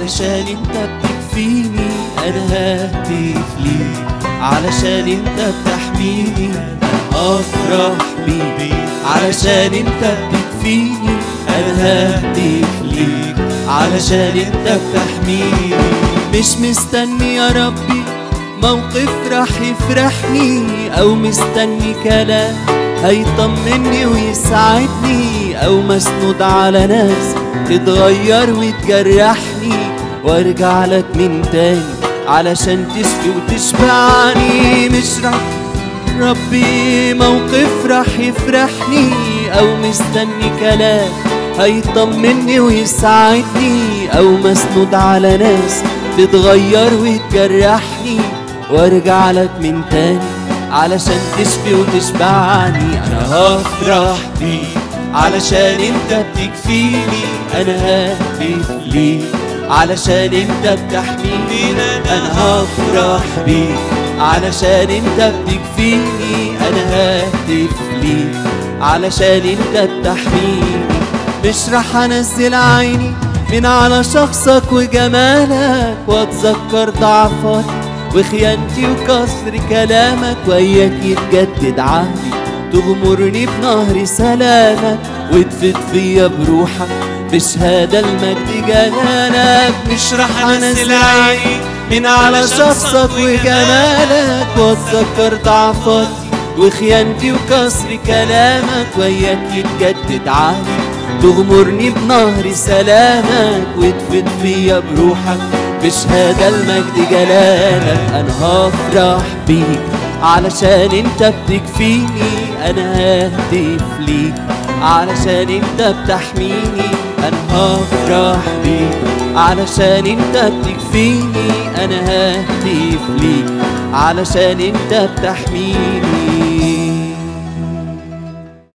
علشان انت بتكفيني انا ههتف ليك علشان انت بتحميني افرح بيك علشان انت بتكفيني انا ههتف ليك علشان انت بتحميني مش مستني يا ربي موقف راح يفرحني او مستني كلام هيطمني ويسعدني او مسنود على ناس تتغير وتجرحني وارجع لك من تاني علشان تشفي وتشبعني مش راح ربي موقف راح يفرحني او مستني كلام هيطمني ويسعدني او مسنود على ناس تتغير وتجرحني وارجع لك من تاني علشان تشفي وتشبعني انا هفرح بيك علشان انت بتكفيني انا ههتف ليك علشان انت بتحميني انا هفرح بيك علشان انت بتكفيني انا ههتف ليك علشان انت بتحميني مش رح انزل عيني من على شخصك وجمالك واتذكر ضعفاتي وخيانتي وكسر كلامك وياك يتجدد عهدي تغمرني بنهر سلامك وتفت فيا بروحك بشهادة المجد جلالك مش رح انزل عيني من على شخصك وجمالك واتذكر ضعفاتي وخيانتي وكسر كلامك وياك يتجدد عهدي تغمرني بنهر سلامك وتفت فيا بروحك بشهادة المجد جلالك أنا هفرح بيك علشان انت بتكفيني أنا ههتف ليك علشان انت بتحميني أنا هفرح بيك علشان انت بتكفيني أنا ههتف ليك علشان انت بتحميني